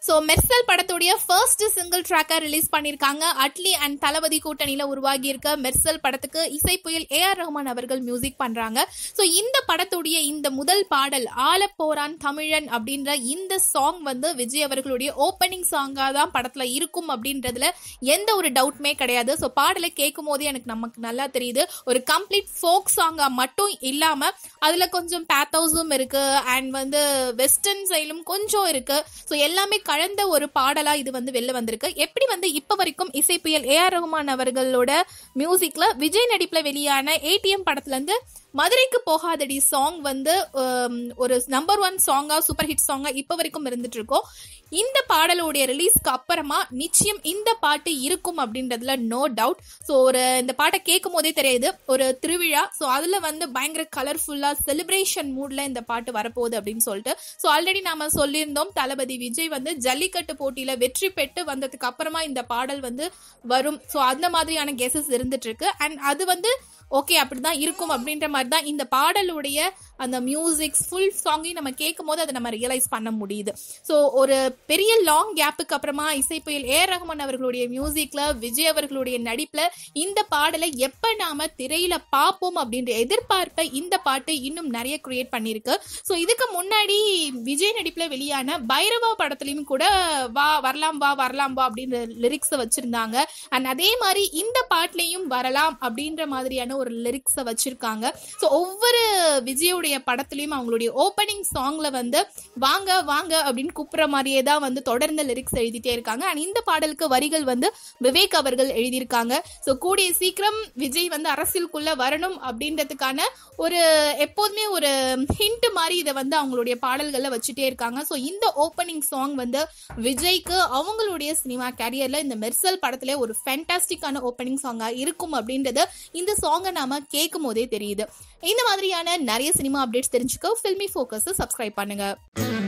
so Mersal படத்துடைய first single ட்ராக்கை release பண்ணியிருக்காங்க அட்லி அண்ட் தளபதி கூட்டணியில் உருவாகி இருக்க மெர்சல் படத்துக்கு இசை புயல் ஏ ஆர் ரஹ்மான் அவர்கள் மியூசிக் பண்றாங்க ஸோ இந்த படத்துடைய இந்த முதல் பாடல் ஆலப்போரான் தமிழன் அப்படின்ற இந்த சாங் வந்து விஜய் அவர்களுடைய ஓப்பனிங் சாங்காக தான் படத்தில் இருக்கும் அப்படின்றதுல எந்த ஒரு டவுட்மே கிடையாது ஸோ பாடலை கேட்கும் போதே எனக்கு நமக்கு நல்லா தெரியுது ஒரு கம்ப்ளீட் ஃபோக் சாங்கா மட்டும் இல்லாம அதுல கொஞ்சம் பேத்தோஸும் இருக்கு அண்ட் வந்து வெஸ்டர்ன் சைலும் கொஞ்சம் இருக்கு ஸோ எல்லாமே கலந்த ஒரு பாடலா இது வந்து வெளில வந்திருக்கு எப்படி வந்து இப்ப வரைக்கும் இசை புயல் ஏ ஆர் ரஹ்மான் அவர்களோட மியூசிக்ல விஜய் நடிப்புல வெளியான ஏடிஎம் படத்துல இருந்து மதுரைக்கு போகாதடி சாங் வந்து ஹம், ஒரு நம்பர் ஒன் சாங்கா சூப்பர் ஹிட் சாங்கா இப்ப வரைக்கும் இருந்துட்டு இருக்கோம் இந்த பாடலுடைய ரிலீஸ்க்கு அப்புறமா நிச்சயம் இந்த பாட்டு இருக்கும் அப்படின்றதுல நோ டவுட் ஸோ ஒரு இந்த பாட்டை கேட்கும் போதே தெரியுது ஒரு திருவிழா ஸோ அதுல வந்து பயங்கர கலர்ஃபுல்லா செலிப்ரேஷன் மூட்ல இந்த பாட்டு வரப்போகுது அப்படின்னு சொல்லிட்டு ஸோ ஆல்ரெடி நாம சொல்லியிருந்தோம் தளபதி விஜய் வந்து ஜல்லிக்கட்டு போட்டியில வெற்றி பெற்று வந்ததுக்கு அப்புறமா இந்த பாடல் வந்து வரும் ஸோ அந்த மாதிரியான கெசஸ் இருந்துட்டு இருக்கு அண்ட் அது வந்து ஓகே அப்படிதான் இருக்கும் அப்படின்ற மாதிரி தான் இந்த பாடலுடைய அந்த மியூசிக் ஃபுல் சாங்கையும் நம்ம கேட்கும் போது அதை நம்ம ரியலைஸ் பண்ண முடியுது ஸோ ஒரு பெரிய லாங் கேப்புக்கு அப்புறமா இசைப்புயல் ஏ ரஹ்மான் அவர்களுடைய மியூசிக்ல விஜய் அவர்களுடைய நடிப்புல இந்த பாடலை எப்ப நாம திரையில பார்ப்போம் அப்படின்ற எதிர்பார்ப்பை இந்த பாட்டு இன்னும் நிறைய கிரியேட் பண்ணியிருக்கு ஸோ இதுக்கு முன்னாடி விஜய் நடிப்புல வெளியான பைரவா படத்துலயும் கூட வா வரலாம் வா வரலாம் வா அப்படின்ற லிரிக்ஸை வச்சிருந்தாங்க அண்ட் அதே மாதிரி இந்த பாட்டுலயும் வரலாம் அப்படின்ற மாதிரியான ஒரு லிரிக்ஸை வச்சிருக்காங்க ஸோ ஒவ்வொரு விஜயோடைய படத்துலயும் அவங்களுடைய ஓப்பனிங் சாங்ல வந்து வாங்க வாங்க அப்படின்னு கூப்பிடுற மாதிரியே தான் வந்து தொடர்ந்து லிரிக்ஸ் எழுதிட்டே இருக்காங்க அண்ட் இந்த பாடலுக்கு வரிகள் வந்து விவேக் அவர்கள் எழுதியிருக்காங்க ஸோ கூடிய சீக்கிரம் விஜய் வந்து அரசியலுக்குள்ள வரணும் அப்படின்றதுக்கான ஒரு எப்போதுமே ஒரு ஹிண்ட் மாதிரி இதை வந்து அவங்களுடைய பாடல்கள்ல வச்சுட்டே இருக்காங்க ஸோ இந்த ஓப்பனிங் சாங் வந்து விஜய்க்கு அவங்களுடைய சினிமா கேரியர்ல இந்த மெர்சல் படத்துல ஒரு ஃபேண்டாஸ்டிக்கான ஓப்பனிங் சாங்கா இருக்கும் அப்படின்றது இந்த சாங்கை நாம கேட்கும் போதே தெரியுது இந்த மாதிரியான நிறைய சினிமா அப்டேட்ஸ் தெரிஞ்சுக்க ஃபில்மி ஃபோக்கஸ் சப்ஸ்கிரைப் பண்ணுங்க